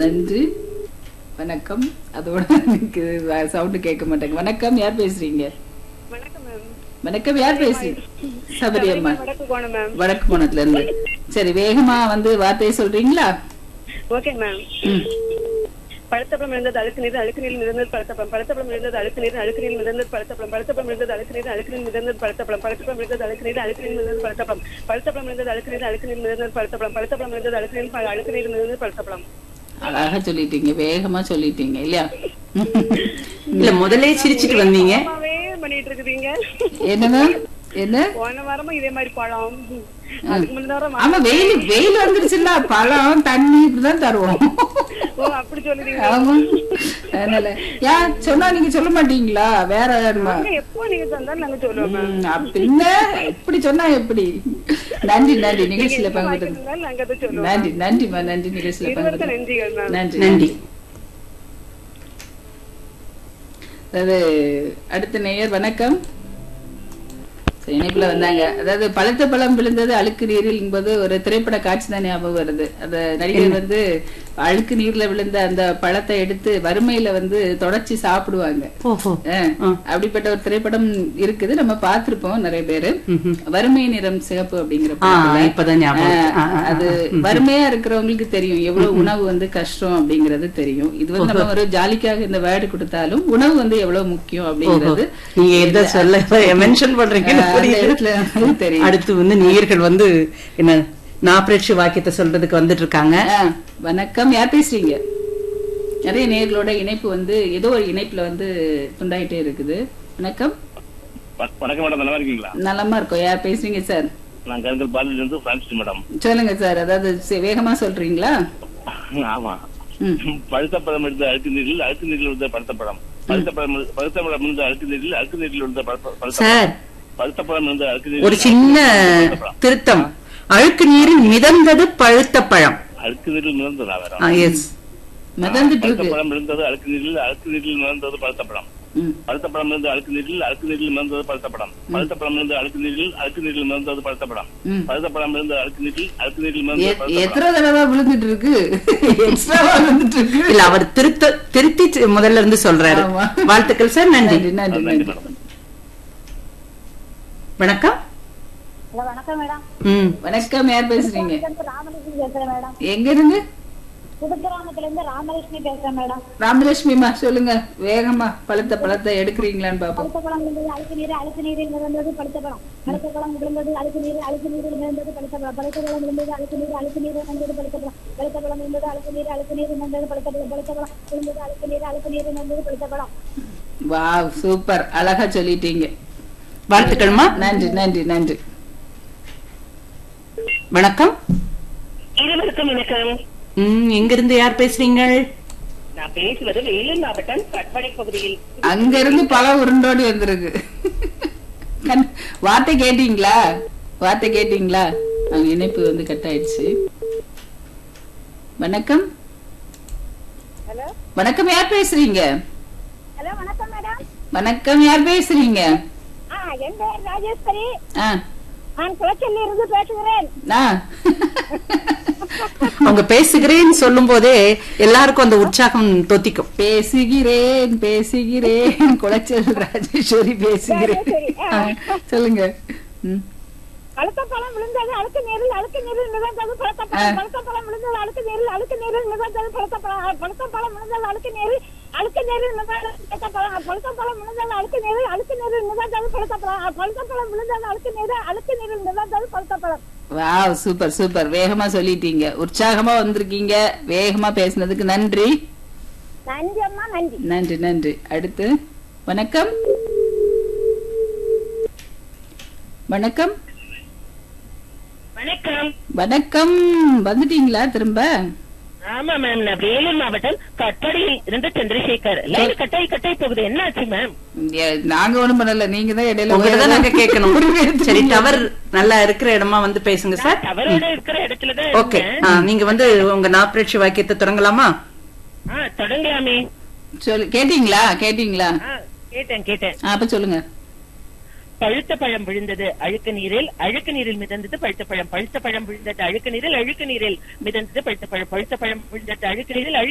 நன்றி வணக்கம் அதோட எனக்கு சவுண்டு கேட்க மாட்டேங்க வணக்கம் யார் பேசுறீங்க வணக்கம் மேம் வணக்கம் யார் பேசுறீங்க சபரி அம்மா வடக்கு போனோம் மேம் வடக்கு போனதுல இருந்து சரி வேகமா வந்து வார்த்தையை சொல்றீங்களா ஓகே மேம் ம். பழுத்தப்பழம் இருந்தது அழுக்கு நீர் அழுக்கு நீர் மிதந்தது பழுத்தப்பழம் பழுத்தப்பழம் இருந்தது அழுக்கு நீர் அழுக்கு நீர் மிதந்தது பழுத்தப்பழம் பழுத்தப்பழம் இருந்தது அழுக்கு நீர் அழுக்கு நீர் மிதந்தது பழுத்தப்பழம் பழுத்தப்பழம் இருந்தது அழுக்கு நீர் அழுக்கு நீர் மிதந்தது பழுத்தப்பழம் பழுத்தப்பழம் இருந்தது அழுக்கு நீர் அழுக்கு நீர் மிதந்தது பழுத்தப்பழம் பழுத்தப்பழம் இருந்தது அழுக்கு நீர் ப- அழுக்கு நீர் மிதந்தது பழுத்தப்பழம் அழகா சொல்லிட்டீங்க வேகமா சொல்லிட்டீங்க இல்லையா இல்ல முதல்ல சிரிச்சிட்டு வந்தீங்க அம்மாவே பண்ணிட்டு இருக்குதீங்க என்னங்க என்ன போன வாரமும் இதே மாதிரி பழம் அதுக்கு முந்தின வாரம் ஆமா வெயில் வெயில் வந்துருச்சுல்ல பழம் தண்ணி இப்படிதான் தருவோம் ஓ அப்படி சொல்லுறீங்க ஆமா அதனால யா சொன்னா நீங்க சொல்ல மாட்டீங்களா வேற யாருமா எப்போ நீங்க தந்தாலும் நாங்க சொல்லுவோம் மேம் ம், அப்படின்ன இப்படி சொன்னா எப்படி நன்றி நன்றி நிகழ்ச்சியில எப்ப வாய்ப்பு பங்கு இருந்தாலும் நாங்க அதை சொல்லுவோம் நன்றி நன்றிமா நன்றி நிகழ்ச்சியில இருவருக்கும் பங்கு நன்றிகள் மேம் நன்றி நன்றி அதாவது அடுத்த நேயர் வணக்கம் சரி, இணைப்புல வந்தாங்க அதாவது பழுத்த பழம் விழுந்தது அழுக்கு நீரில் என்பது ஒரு திரைப்பட காட்சி தான் ஞாபகம் வருது அந்த நடிகர் வந்து அழுக்கு நீர்ல விழுந்த அந்த பழத்தை எடுத்து வறுமையில வந்து தொடச்சி சாப்பிடுவாங்க ஓஹோ அஹ், அப்படிப்பட்ட ஒரு திரைப்படம் இருக்குது நம்ம பார்த்திருப்போம் நிறைய பேரு ம்ஹும். வறுமை நிறம் சிகப்பு அப்படிங்கிற ஆ, படத்துல. இப்பதான் ஞாபகம் அஹ், வருது. ஆ, ஆ, ஆ. அது வறுமையா இருக்கிறவங்களுக்கு தெரியும் எவ்வளவு உணவு வந்து கஷ்டம் அப்படிங்கறது தெரியும் இது வந்து நம்ம ஒரு ஜாலிக்காக இந்த வேர்டு கொடுத்தாலும் உணவு வந்து எவ்வளவு முக்கியம் ஓஹோ அப்படிங்கிறது நீங்க எதை சொல்ல மென்ஷன் பண்றீங்கன்னு அஹ், அந்த புரியுது இடத்துல வந்து தெரியும் அடுத்து வந்து நேயர்கள் வந்து என்ன நாப்பரட்சி வாக்கியத்தை சொல்றதுக்கு வந்துட்டு இருக்காங்க அஹ், வணக்கம் யார் பேசுறீங்க நிறைய நேர்களோட இணைப்பு வந்து ஏதோ ஒரு இணைப்புல வந்து துண்டாயிட்டே இருக்குது வணக்கம் வ- வணக்கம் மேடம் நல்லா இருக்கீங்களா நலமா இருக்கோம் யார் பேசுறீங்க சார் நான் கருங்கல் பாலில இருந்து பிரான்சிஸ் மேடம் சொல்லுங்க சார் அதாவது சி- வேகமா சொல்றீங்களா ஆமா ம் பழுத்த பழம் இருந்த அழுக்கு நீரில் அழுக்கு நீரில் விழுந்த பழுத்த பழம் பழுத்த பழம் இரு- பழுத்த பழம் இருந்த அழுக்கு நீரில் அழுக்கு நீரில் விழுந்த பழுத்த பழுத்த பழம். சார் பழுத்த பழம் இருந்த அழுக்கு ஒரு நீரில் சின்ன பழுத்த பழம். திருத்தம் அழுக்கு நீரில் மிதந்தது பழுத்த பழம் அழுக்கு நீரில் மிதந்ததா வேற எஸ் மிதந்துட்டு பழுத்த இருக்கு பழம் இருந்தது அழுக்கு நீரில் அழுக்கு நீரில் மிதந்தது பழுத்த பழம் ம். பழுத்த பழம் இருந்த அழுக்கு நீரில் அழுக்கு நீரில் மிதந்தது பழுத்த பழம் பழுத்த பழம் இருந்த அழுக்கு நீரில் அழுக்கு நீரில் மிதந்தது பழுத்த பழம் ம். பழுத்த பழம் இருந்த அழுக்கு நீரில் அழுக்கு நீரில் மிதந்தது எ- பழுத்த பழம் எத்தனை தடவை விழுந்துட்டு இருக்கு எக்ஸ்ட்ராவா விழுந்துட்டு இருக்கு இல்ல அவர் திருத்த திருத்தி சி- முதல்ல இருந்து சொல்றாரு ஆமா. வாழ்த்துக்கள் சார் நன்றி நன்றி நன்றி நன்றி நன்றி மேடம் வணக்கம் ஹலோ வணக்கம் மேடம் ம் வணக்கம் யார் பேசுறீங்க இருந்து ராமலட்சுமி பேசுறேன் மேடம் எங்க இருந்து புதுக்கிராமத்துல இருந்து ராமலட்சுமி பேசுறேன் மேடம் ராமலட்சுமிமா சொல்லுங்க வேகமா பழுத்த பழத்தை எடுக்கிறீங்களான்னு பாப்போம் பழுத்த பழம் விழுந்தது அழுக்கு நீர் அழுக்கு நீரில் மிதந்தது பழுத்த பழம் பழுத்த பழம் விழுந்தது அழுக்கு நீர் அழுக்கு நீரில் மிதந்தது பழுத்த பழம் பழுத்த பழம் விழுந்தது அழுக்கு நீர் அழுக்கு நீர் மிதந்தது பழுத்த பழம் பழுத்த பழம் விழுந்தது அழுக்கு நீர் அழுக்கு நீர் மிதந்தது பழுத்த பழம் பழுத்த பழம் விழுந்தது அழுக்கு நீர் அழுக்கு நீர் மிதந்தது பழுத்த பழம் வாவ் சூப்பர் அழகா சொல்லிட்டீங்க வாழ்த்துக்கள்மா நன்றி நன்றி நன்றி வணக்கம் இருவருக்கும் வணக்கம் ம் எங்க இருந்து யார் பேசுறீங்க நான் பேசுவது வேலூர் மாவட்டம் கட்படை பகுதியில் அங்க இருந்து பழம் உருண்டோடி வந்திருக்கு கண்- வார்த்தை கேட்டீங்களா வார்த்தை கேட்டீங்களா அவங்க இணைப்பு வந்து கட் ஆயிடுச்சு வணக்கம் ஹலோ வணக்கம் யார் பேசுறீங்க ஹலோ வணக்கம் மேடம் வணக்கம் யார் பேசுறீங்க ஆ என் பெயர் ராஜேஸ்வரி ஆ நான் குளச்சல்ல இருந்து பேசுகிறேன் ஆ அவங்க பேசுகிறேன்னு சொல்லும் போதே எல்லாருக்கும் அந்த உற்சாகம் தொத்திக்கும் பேசுகிறேன் பேசுகிறேன் குளச்சல் ராஜேஸ்வரி பேசுகிறேன் ராஜேஸ்வரி, ஆ. ஆ, சொல்லுங்க ம். பழுத்த பழம் விழுந்தது அழுக்கு நீரில் அழுக்கு நீரில் மிதந்தது பழுத்த பழம் பழுத்த பழம் விழுந்தது அழுக்கு நீரில் அழுக்கு நீரில் மிதந்தது பழுத்த பழம் பழுத்த பழம் விழுந்தது அழுக்கு நீரில் அழுக்கு நீரில் மிதந்தது பழுத்த பழம் பழுத்த பழம் விழுந்தது அழுக்கு நீரில் அழுக்கு நீரில் மிதந்தது பழுத்த பழம் பழுத்த பழம் விழுந்தது அழுக்கு நீரில் அழுக்கு நீரில் மிதந்தது பழுத்த பழம் வாவ் சூப்பர் சூப்பர் வேகமா சொல்லிட்டீங்க உற்சாகமா வந்திருக்கீங்க வேகமா பேசுனதுக்கு நன்றி நன்றி அம்மா நன்றி நன்றி நன்றி அடுத்து வணக்கம் வணக்கம் வணக்கம் வணக்கம் வந்துட்டீங்களா திரும்ப ஆமா மேம் நான் வேலூர் மாவட்டம் கட்படியில் இருந்து சந்திரசேகர் லைன் கட்டாய் கட்டாய் போகுது என்ன ஆச்சு மேம் ஏ, நாங்க ஒண்ணும் பண்ணல நீங்க தான் இடையில உங்ககிட்ட தான் நாங்க கேட்கணும் உரிமை சரி எடுத்துட்டீங்க. டவர் நல்லா இருக்கிற இடமா வந்து பேசுங்க சார் தவறோட இருக்கிற இடத்துல தான் ஓகே இருக்கேன். நீங்க வந்து உங்க நாப்பரட்சி வாக்கியத்தை தொடங்கலாமா ஆ தொடங்கலாமே சொல்லு கேட்டீங்களா கேட்டீங்களா ஆ, கேட்டேன் கேட்டேன் ஆ, அப்ப சொல்லுங்க பழுத்த பழம் விழுந்தது அழுக்கு நீரில் அழுக்கு நீரில் மிதந்தது பழுத்த பழம் பழுத்த பழம் விழுந்தது அழுக்கு நீரில் அழுக்கு நீரில் மிதந்தது பழுத்த பழம் பழுத்த பழம் விழுந்தது அழுக்கு நீரில்